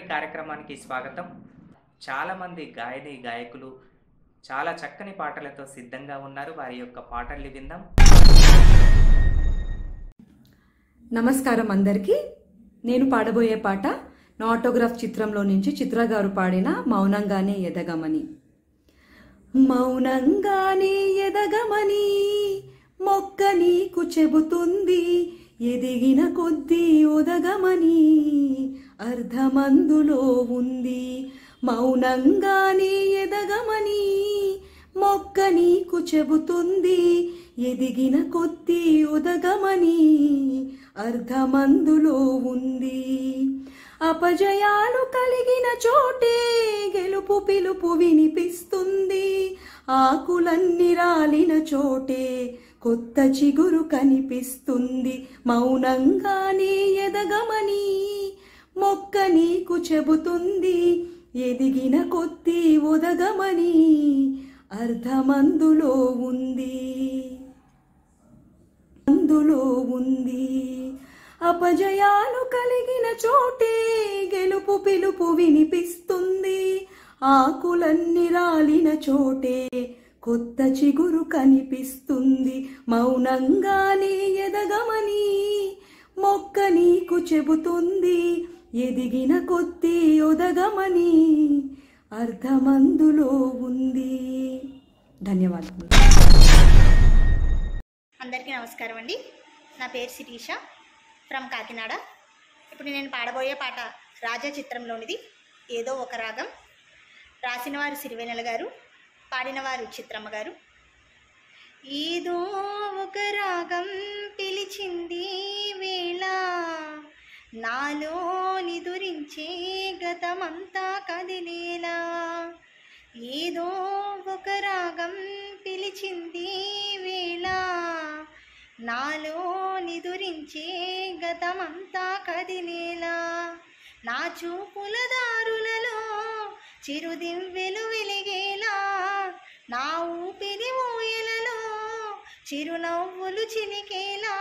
కార్యక్రమానికి స్వాగతం చాలామంది గాయని గాయకులు చాలా చక్కని పాటలతో సిద్ధంగా ఉన్నారు వారి యొక్క పాటల్ని విందాం నమస్కారం అందరికీ నేను పాడబోయే పాట నా ఆటోగ్రాఫ్ చిత్రంలో నుంచి చిత్ర గారు పాడిన మౌనంగానే ఎదగమని మౌనంగానే ఎదగమని మొక్క నీకు చెబుతుంది ఎదిగిన కొద్దీ ఒదగమని అర్ధమందులో ఉంది మౌనంగానే ఎదగమని మొక్క నీకు చెబుతుంది ఎదిగిన కొద్దీ ఒదగమని అర్ధమందులో ఉంది అపజయాలు కలిగిన చోటే గెలుపు పిలుపు వినిపిస్తుంది ఆకులన్నీ రాలిన చోటే కొత్త చిగురు కనిపిస్తుంది మౌనంగానే ఎదగమని మొక్క నీకు చెబుతుంది ఎదిగిన కొద్దీ ఒదగమని అర్ధమందులో ఉంది అందులో ఉంది అపజయాలు కలిగిన చోటే గెలుపు పిలుపు వినిపిస్తుంది ఆకులన్నీ రాలిన చోటే కొత్త చిగురు కనిపిస్తుంది మౌనంగానే ఎదగమని మొక్క నీకు చెబుతుంది ఎదిగిన కొద్దీ ఒదగమని అర్ధమందులో ఉంది ధన్యవాదాలు అందరికీ నమస్కారం అండి నా పేరు శిరీష ఫ్రమ్ కాకినాడ ఇప్పుడు నేను పాడబోయే పాట రాజా చిత్రంలోనిది ఏదో ఒక రాగం రాసిన వారు సిరివెనెల గారు పాడినవారు చిత్రమ్మ గారు ఏదో ఒక రాగం పిలిచింది వేళ నాలో నిదురించే గతమంతా కదిలేలా ఏదో ఒక రాగం పిలిచింది వేళ నాలో నిదురించే గతమంతా కదిలేలా నా చూపుల దారులలో చిరుదివ్వెలు వెలిగేలా నా ఊపిరి ఊయలలో చిరునవ్వులు చిలికేలా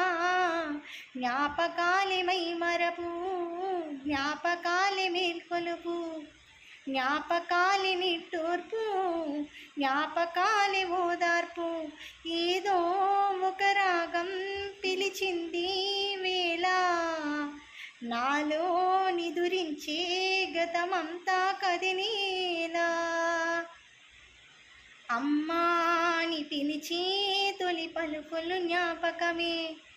జ్ఞాపకాలమై మరపు జ్ఞాపకాలి మేల్కొలుపు జ్ఞాపకాలి నిట్టూర్పు జ్ఞాపకాలి ఓదార్పు ఏదో ఒక రాగం పిలిచింది వేళ నాలో నిదురించే గతమంతా కదినేలా అమ్మాని పిలిచే తొలి పలుకులు జ్ఞాపకమే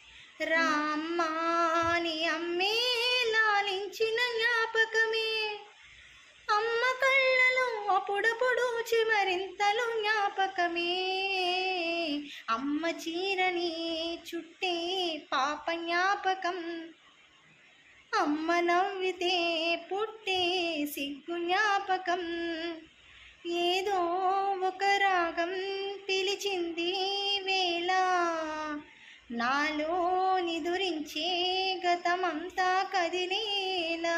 రామ్మాని అమ్మే లాలించిన జ్ఞాపకమే అమ్మ కళ్ళలో అప్పుడప్పుడు చివరింతలు జ్ఞాపకమే అమ్మ చీరని చుట్టే పాప జ్ఞాపకం అమ్మ నవ్వితే పుట్టే సిగ్గు జ్ఞాపకం ఏదో ఒక రాగం పిలిచింది వేళ నాలో నిదురించే గతమంతా కదిలేలా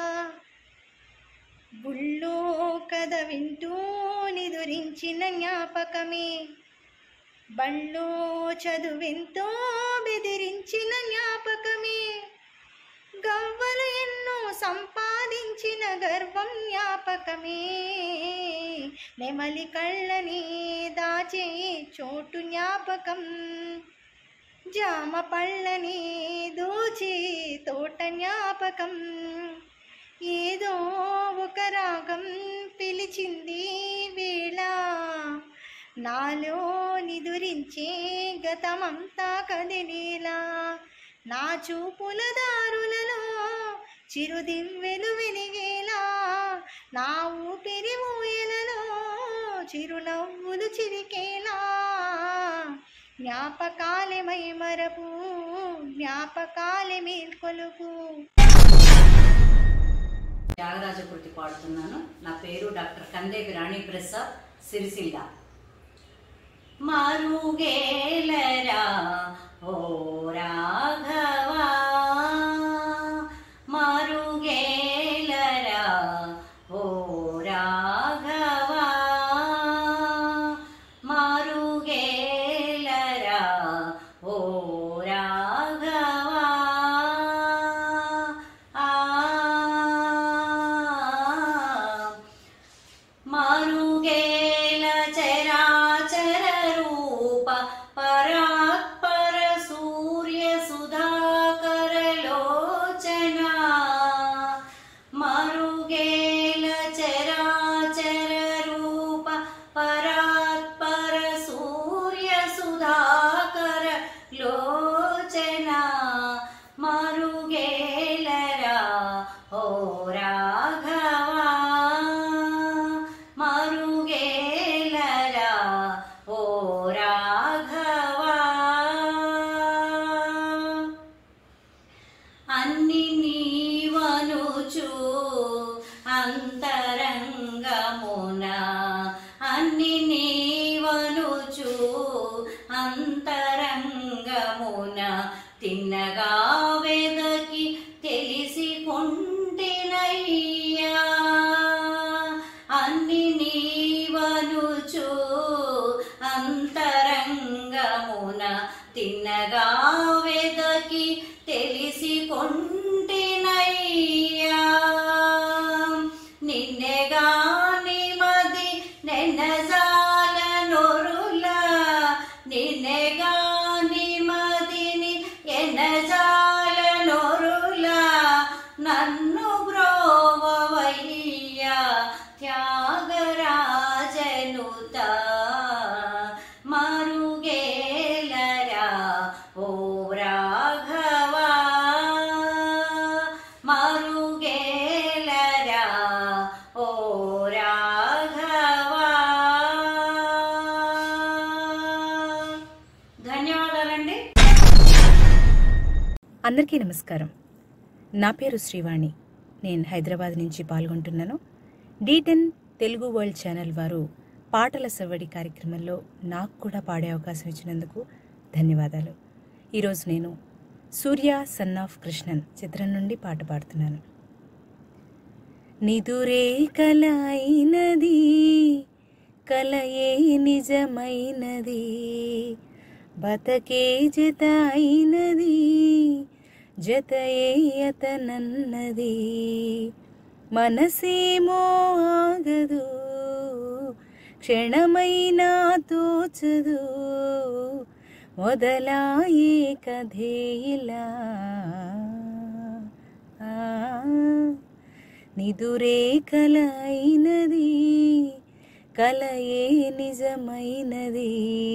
బుళ్ళో కథ వింటూ నిదురించిన జ్ఞాపకమే బళ్ళో చదువెంతో బెదిరించిన జ్ఞాపకమే గవ్వలు ఎన్నో సంపాదించిన గర్వం జ్ఞాపకమే నెమలి కళ్ళని దాచే చోటు జ్ఞాపకం జామ పళ్ళని దోచే తోట జ్ఞాపకం ఏదో ఒక రాగం పిలిచింది వేళ నాలో నిదురించే గతమంతా కదిలేలా నా చూపుల దారులలో చిరుదివ్వెలు వెలిగేలా నా ఊపిరి ఊయలలో చిరునవ్వులు చిరికేలా జ్ఞాపకాలమై మరపు జ్ఞాపకాలే మేల్కొలుపు త్యాగరాజ కృతి పాడుతున్నాను నా పేరు డాక్టర్ కందేవి రాణి ప్రసాద్ సిరిసిల్ల మరుగేలరా ఓ రాఘవా మరుగేలరా ఓ రాఘవా మరుగేలరా ఓ రాఘవా ఆ అంతరంగమున అన్ని నీవనుచు అంతరంగమున తిన్నగా వెదకి తెలిసి కొంటినయ్యా అన్ని నీవనుచు అంతరంగమున తిన్నగా వెదకి తెలిసి కొంటినయ్యా నిన్నెగా నిమది నెన్నజాల నొరులా నిన్నెగా నిమదిని ఎన్నజాల నొరులా నన్ను బ్రోవయ్యా త్యాగరాజనుత మరుగేలరా ఓ రాఘవా మరుగేలరా ఓ రాఘవా ధన్యవాదాలండి అందరికీ నమస్కారం నా పేరు శ్రీవాణి నేను హైదరాబాద్ నుంచి పాల్గొంటున్నాను D ten Telugu world channel వారు పాటల సవ్వడి కార్యక్రమంలో నాకు కూడా పాడే అవకాశం ఇచ్చినందుకు ధన్యవాదాలు ఈరోజు నేను సూర్య సన్ ఆఫ్ కృష్ణన్ చిత్రం నుండి పాట పాడుతున్నాను నిదురే కల అయినది కలయే నిజమైనది బతకే జత అయినది జతయే అతనన్నది మనసేమో ఆగదు క్షణమైనా తోచదు మొదలాయే కథే ఇలా ఆ, నిదురే కల అయినది కలయే నిజమైనది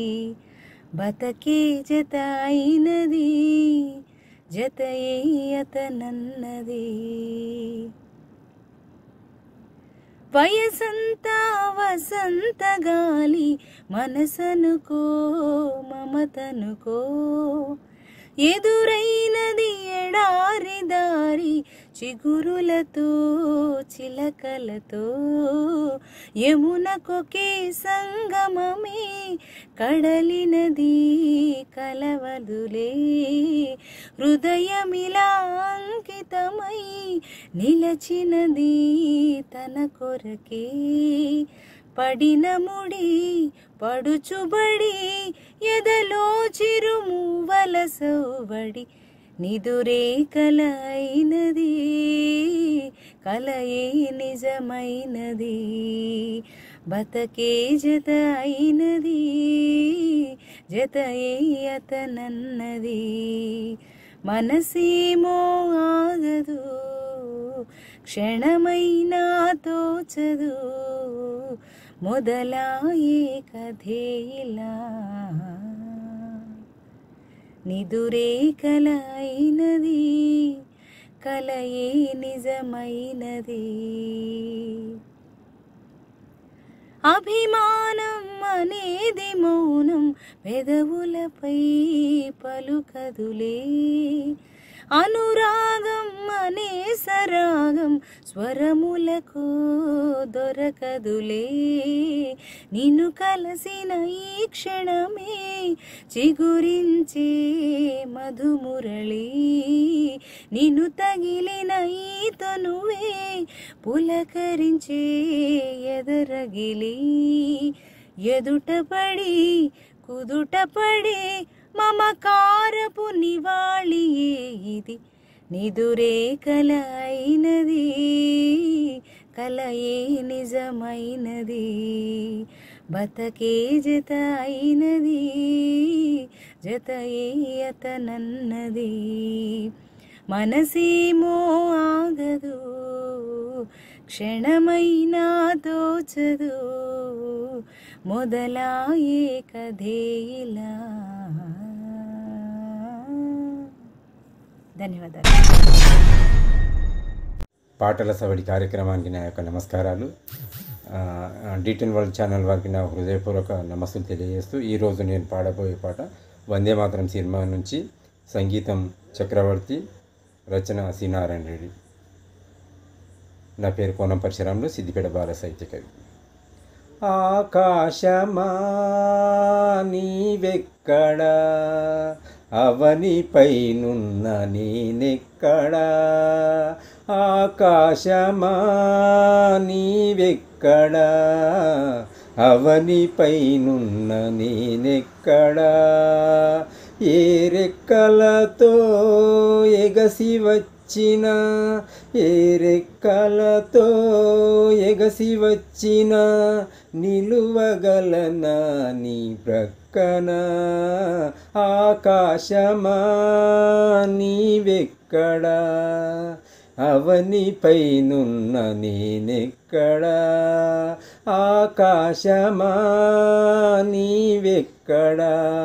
బతకే జత అయినది జతయే అతనన్నది వయసంతా వసంత గాలి మనసనుకో మమతనుకో ఎదురైనది ఎడారి దారి చిగురులతో చిలకలతో యమునకొకే సంగమమే కడలినది కలవదులే హృదయమిలా అంకితమై నిలచినది తన కొరకే పడిన ముడి పడుచుబడి ఎదలో చిరుమూవల సౌబడి నిదురే కల అయినది కలయే నిజమైనది బతకే జత అయినది జతయే అతనన్నది మనసేమో ఆగదు క్షణమైనా తోచదు మొదలాయే కథే ఇలా నిదురే కల అయినది కలయే నిజమైనది అభిమానం అనేది మౌనం పెదవులపై పలుకదులే అనురాగం అనే సరాగం స్వరములకు దొరకదులే నిన్ను కలసిన ఈ క్షణమే చిగురించే మధుమురళి నిన్ను తగిలిన ఈ తనువే పులకరించే ఎదరగిలి ఎదుటపడి కుదుటపడి మమకారపు నివాళియే ఇది నిదురే కల అయినది కలయే నిజమైనది బతకే జత అయినది జతయే అతనన్నది మనసేమో ఆగదు క్షణమైనా తోచదు మొదలాయే కథే ఇలా ధన్యవాదాలు పాటల సవడి కార్యక్రమానికి నా యొక్క నమస్కారాలు డీటెన్ వరల్డ్ ఛానల్ వారికి నా హృదయపూర్వక నమస్సులు తెలియజేస్తూ ఈరోజు నేను పాడబోయే పాట వందే మాతరం సినిమా నుంచి సంగీతం చక్రవర్తి రచన సి నారాయణ రెడ్డి నా పేరు కోనం పరశురాములు సిద్దిపేట బాల సాహిత్య కవి ఆకాశమా నీవెక్కడ అవనిపైనున్న నేనెక్కడ ఆకాశమా నీవెక్కడ అవనిపైనున్న నేనెక్కడ ఏ రెక్కలతో ఎగసి వచ్చిన ఏ రెక్కలతో ఎగసి వచ్చిన నిలువగలన నీ ప్రక్కన ఆకాశమా నీవెక్కడ అవనిపైనున్న నేనెక్కడ ఆకాశమా నీవెక్కడ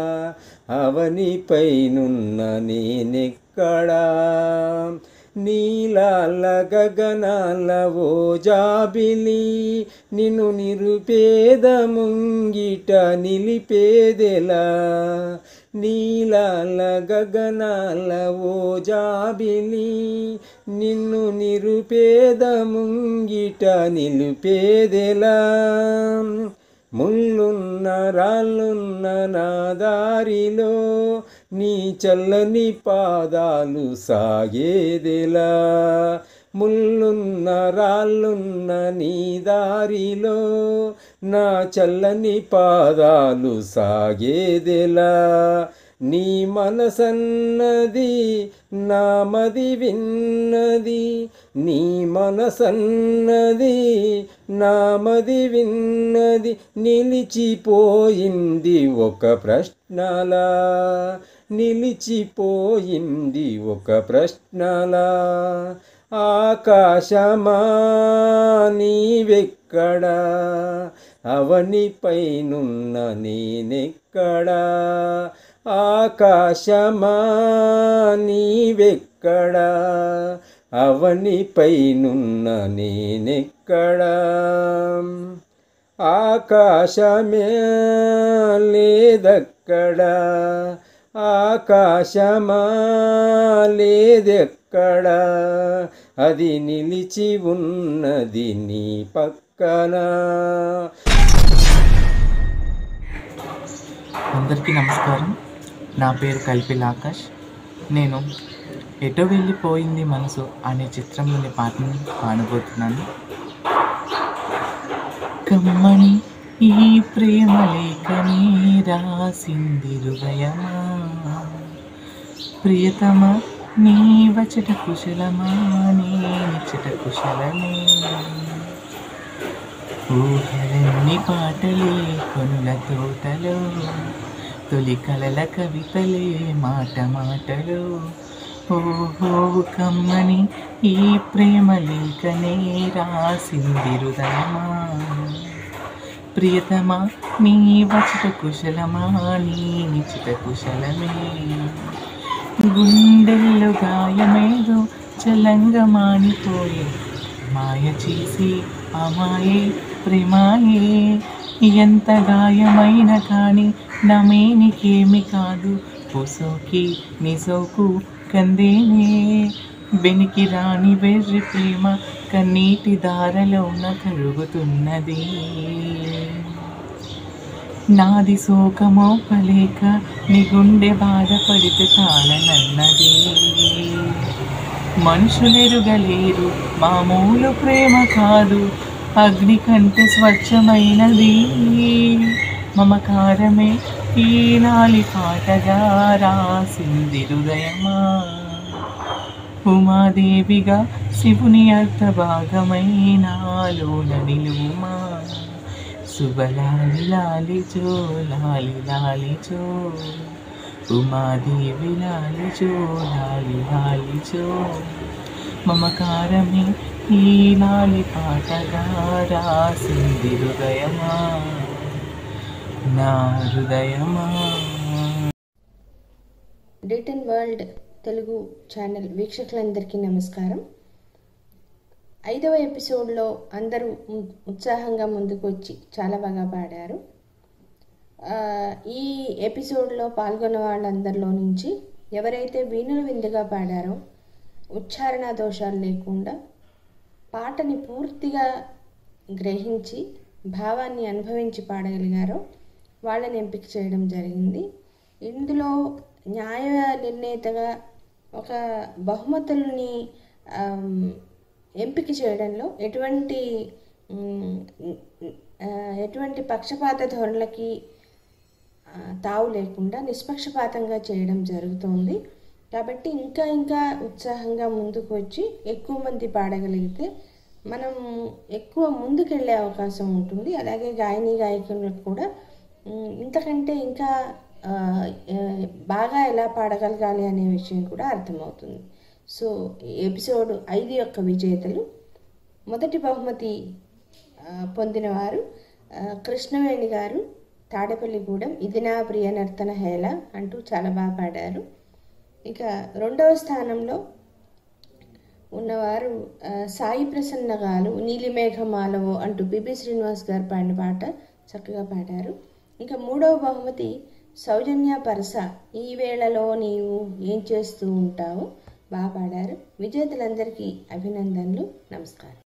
అవనిపైనున్న నేనెక్కడ నీలాల గగనాల ఓ జాబిలి నిన్ను నిరుపేద ముంగిట నిలిపేదెలా నీలాల గగనాల ఓ జాబిలి నిన్ను నిరుపేద ముంగిట నిలిపేదెలా ముళ్ళున్న రాళ్ళున్న నా దారిలో నీ చల్లని పాదాలు సాగేదెలా ముళ్ళున్న రాళ్ళున్న నీ దారిలో నా చల్లని పాదాలు సాగేదెలా నీ మనసన్నది నా మది విన్నది నీ మనసన్నది నా మది విన్నది నిలిచిపోయింది ఒక ప్రశ్నలా నిలిచిపోయింది ఒక ప్రశ్నలా ఆకాశమా నీవెక్కడ అవనిపైనున్న నేనెక్కడ ఆకాశమా నీవెక్కడ అవనిపైనున్న నేనెక్కడ ఆకాశమే లేదక్కడ ఆకాశమా లేదెక్కడ అది నిలిచి ఉన్నది నీ పక్కన అందరికీ నమస్కారం నా పేరు కల్పిల్ ఆకాష్ నేను ఎటో వెళ్ళిపోయింది మనసు అనే చిత్రంలోని పాటను పాడబోతున్నాను కమ్మని ఈ ప్రేమ లేఖని రాసింది హృదయమా ప్రియతమా నీ వచట కుశలమా నేనిచ్చట కుశలమే ఊహలన్నీ పాటలే కొనుల తోటలో తొలి కలల కవితలే మాట మాటలు ఓహో కమ్మని ఈ ప్రేమ లేఖనే రాసింది హృదయమా ప్రియతమా నీ వచట కుశలమా నీ నిచిత కుశలమే గుండెల్లో గాయమేదో చలంగా మానిపోయే మాయ చేసి ఆ మాయే ప్రేమాయే ఎంత గాయమైన కానీ నమేనికేమి కాదు పొసోకి నిసోకు కందేనే వెనికి రాని వెర్రి ప్రేమ కన్నీటి దారలోన కరుగుతున్నది నాది శోకమో పలేక నీ గుండె బాధపడితే తాళనన్నది మనుషులెరుగలేరు మామూలు ప్రేమ కాదు అగ్ని కంటే స్వచ్ఛమైనది మమకారమే ఈ నాలి పాటగా రాసింది హృదయమా ఉమాదేవిగా శివుని అర్థ భాగమైనాలోన నిలువుమా శుభలాలి లాలిచో లాలి లాలిచో ఉమాదేవి లాలిచో లాలి లాలిచో మమకారమే ఈ లాలి పాటగా రాసింది హృదయమా నా హృదయమా డిటన్ వరల్డ్ తెలుగు ఛానల్ వీక్షకులందరికీ నమస్కారం ఐదవ ఎపిసోడ్లో అందరూ ఉ- ఉత్సాహంగా ముందుకు వచ్చి చాలా బాగా పాడారు ఆ, ఈ ఎపిసోడ్లో పాల్గొన్న వాళ్ళందరిలో నుంచి ఎవరైతే వీణులు విందుగా పాడారో ఉచ్చారణ దోషాలు లేకుండా పాటని పూర్తిగా గ్రహించి భావాన్ని అనుభవించి పాడగలిగారో వాళ్ళని ఎంపిక చేయడం జరిగింది ఇందులో న్యాయ నిర్ణేతగా ఒక బహుమతుల్ని ఆమ్, ఎంపిక చేయడంలో ఎటువంటి మ్, ఆ, ఎటువంటి పక్షపాత ధోరణులకి ఆ, తావు లేకుండా నిష్పక్షపాతంగా చేయడం జరుగుతోంది కాబట్టి ఇంకా ఇంకా ఉత్సాహంగా ముందుకు వచ్చి ఎక్కువ మంది పాడగలిగితే మనం ఎక్కువ ముందుకెళ్ళే అవకాశం ఉంటుంది అలాగే గాయని గాయకులకు కూడా ఉమ్, ఇంతకంటే ఇంకా ఆ, ఆ, బాగా ఎలా పాడగలగాలి అనే విషయం కూడా అర్థమవుతుంది సో ఈ ఎపిసోడ్ ఐదు యొక్క విజేతలు మొదటి బహుమతి ఆ, పొందినవారు ఆ, కృష్ణవేణి గారు తాడేపల్లిగూడెం ఇది నా ప్రియ నర్తన హేళ అంటూ చాలా బాగా పాడారు ఇక రెండవ స్థానంలో ఉన్నవారు ఆ, సాయి ప్రసన్న గారు నీలిమేఘమాలవో అంటూ బిబి శ్రీనివాస్ గారు పాడిన పాట చక్కగా పాడారు ఇంకా మూడవ బహుమతి సౌజన్య పరస ఈ వేళలో నీవు ఏం చేస్తూ ఉంటావు బాగా పాడారు విజేతలందరికీ అభినందనలు నమస్కారం